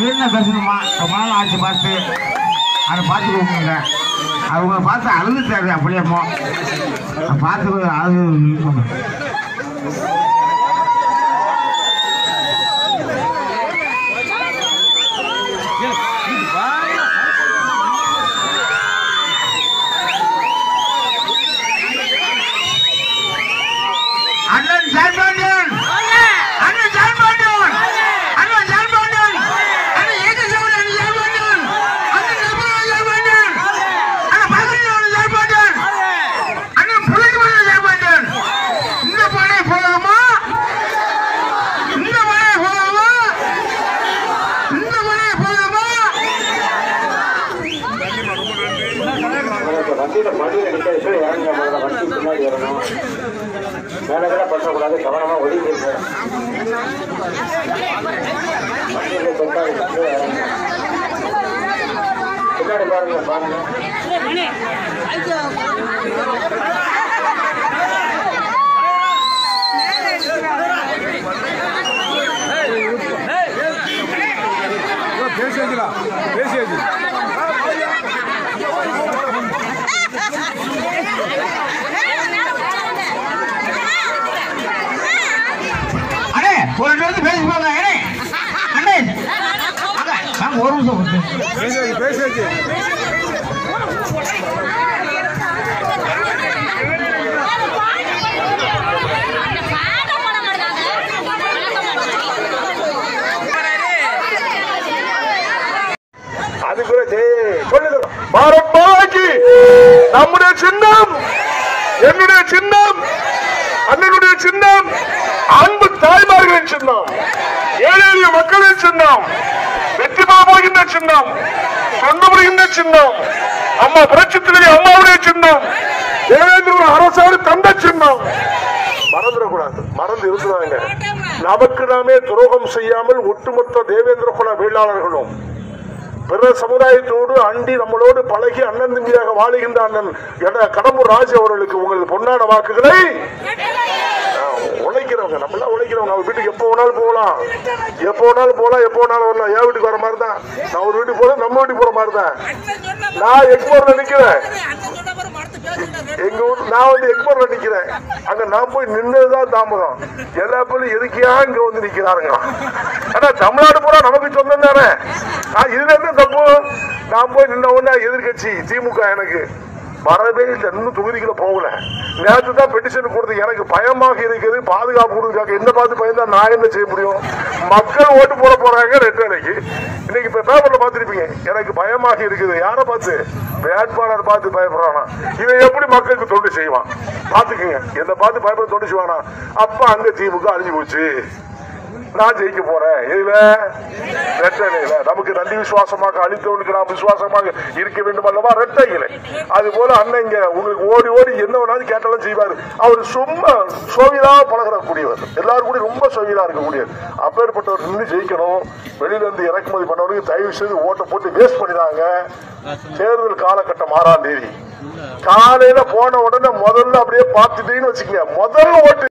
என்ன பேசணுமா ரொம்ப நாள் ஆச்சு பார்த்து அதை பார்த்து கொடுக்குங்க அவங்க பார்த்து அழுதுட்டாரு அப்படியேமோ பார்த்து அழுது அண்ணன் ஜெயபாண்டியன் அண்ணன் ஜெயபாண்டியன் அண்ணன் ஜெயபாண்டியன் அண்ணன் ஏகசவரன் ஜெயபாண்டியன் அண்ணன் நபரன் ஜெயபாண்டியன் அண்ணன் பகலியவன் ஜெயபாண்டியன் அண்ணன் புலிகுமரன் ஜெயபாண்டியன் இந்த படை போதுமா இந்த படை போதுமா இந்த படை போதுமா வண்டியில மடியில நிக்க இறங்க முதல்ல வண்டி பின்னாடி வரணும் மேல கூட பண்ணக்கூடாது கவனமா ஒதுங்கிருங்க வண்டியில தொட்டாது கீழே இறங்க. பின்னாடி பாருங்க பாருங்க பேசியாச்சுடா பேசியாச்சு அண்ணே ஒரு ரெண்டு வந்து பேசி போங்க அண்ணே அண்ணே அங்க வாங்க ஒரு நிமிஷம் கொடுத்து பேசியாச்சு பேசியாச்சு அது கூட சொல்லுங்க பாரத் மாதாக்கு நம்முடைய சின்னம் என்னுடைய சின்னம் அண்ணனுடைய சின்னம் அன்பு தாய்மார்களின் சின்னம் ஏழை எளிய மக்களின் சின்னம் வெற்றி பெற போகின்ற சின்னம் சொந்த முடிகின்ற சின்னம் அம்மா புரட்சி தலைவி அம்மாவுடைய சின்னம் தேவேந்திர அரசாடு தந்த சின்னம் மறந்துடக்கூடாது மறந்து இருக்கிறாங்க நமக்கு நாமே துரோகம் செய்யாமல் ஒட்டுமொத்த தேவேந்திர குல வேளாளர்களும் பிற சமுதாயத்தோடு அண்டி நம்மளோடு பழகி அண்ணன் தம்பியாக வாழுகின்ற அண்ணன் என கடம்பூர் ராஜு அவர்களுக்கு உங்களது பொன்னான வாக்குகளை ஆஹ், உழைக்கிறவங்க நம்மளாம் உழைக்கிறவங்க அவங்க வீட்டுக்கு எப்போ வேணாலும் போகலாம் எப்போ வேணாலும் போகலாம் எப்போ வேணாலும் வரலாம் என் வீட்டுக்கு வர மாதிரி தான் நான் ஒரு வீட்டுக்கு போறேன் நம்ம வீட்டுக்கு போற மாதிரி தான் நான் எக்மோர்ல நிக்கிறேன் எங்க ஊர் நான் வந்து எக்மோர்ல நிக்கிறேன் அங்க நான் போய் நின்னதுதான் தாமதம் எல்லா பேரும் எதுக்கியா இங்க வந்து நிக்கிறாருங்க ஆனா தமிழ்நாடு பூரா நமக்கு சொந்தம் தானே நான் இதுல இருந்து தப்பு நான் போய் நின்ன உடனே எதிர்கட்சி திமுக எனக்கு வரவே இல்லை இன்னும் தொகுதிக்குள்ள போகல நேற்று தான் பெட்டிஷன் கொடுத்து எனக்கு பயமாக இருக்குது பாதுகாப்பு கொடுக்குறாங்க என்ன பார்த்து பயந்தா நான் என்ன செய்ய முடியும் மக்கள் ஓட்டு போட போறாங்க ரெண்டு அன்னைக்கு இன்னைக்கு இப்ப பேப்பர்ல பார்த்திருப்பீங்க எனக்கு பயமாக இருக்குது யாரை பார்த்து வேட்பாளர் பார்த்து பயப்படுறானா இவன் எப்படி மக்களுக்கு தொண்டு செய்வான் பாத்துக்குங்க எந்த பார்த்து பயப்பட தொண்டு செய்வானா அப்ப அங்க திமுக அழிஞ்சு போச்சு நான் ஜெயிக்க போறேன் இதுல ரெட்டையில நமக்கு நன்றி விசுவாசமாக அளித்தவனுக்கு நாம் விசுவாசமாக இருக்க வேண்டும் அல்லவா ரெட்டை இலை அது போல அண்ணன் இங்க உங்களுக்கு ஓடி ஓடி என்ன வேணாலும் கேட்டாலும் செய்வாரு அவர் சும்மா சோவிதா பழகக்கூடியவர் எல்லாரும் கூட ரொம்ப சோவிதா இருக்கக்கூடியவர் அப்பேற்பட்டவர் நின்று ஜெயிக்கணும் வெளியில இருந்து இறக்குமதி பண்ணவனுக்கு தயவு செய்து ஓட்டை போட்டு வேஸ்ட் பண்ணிடாங்க தேர்தல் காலகட்டம் ஆறாம் தேதி காலையில போன உடனே முதல்ல அப்படியே பார்த்துட்டீங்கன்னு வச்சுக்கோங்க முதல்ல ஓட்டு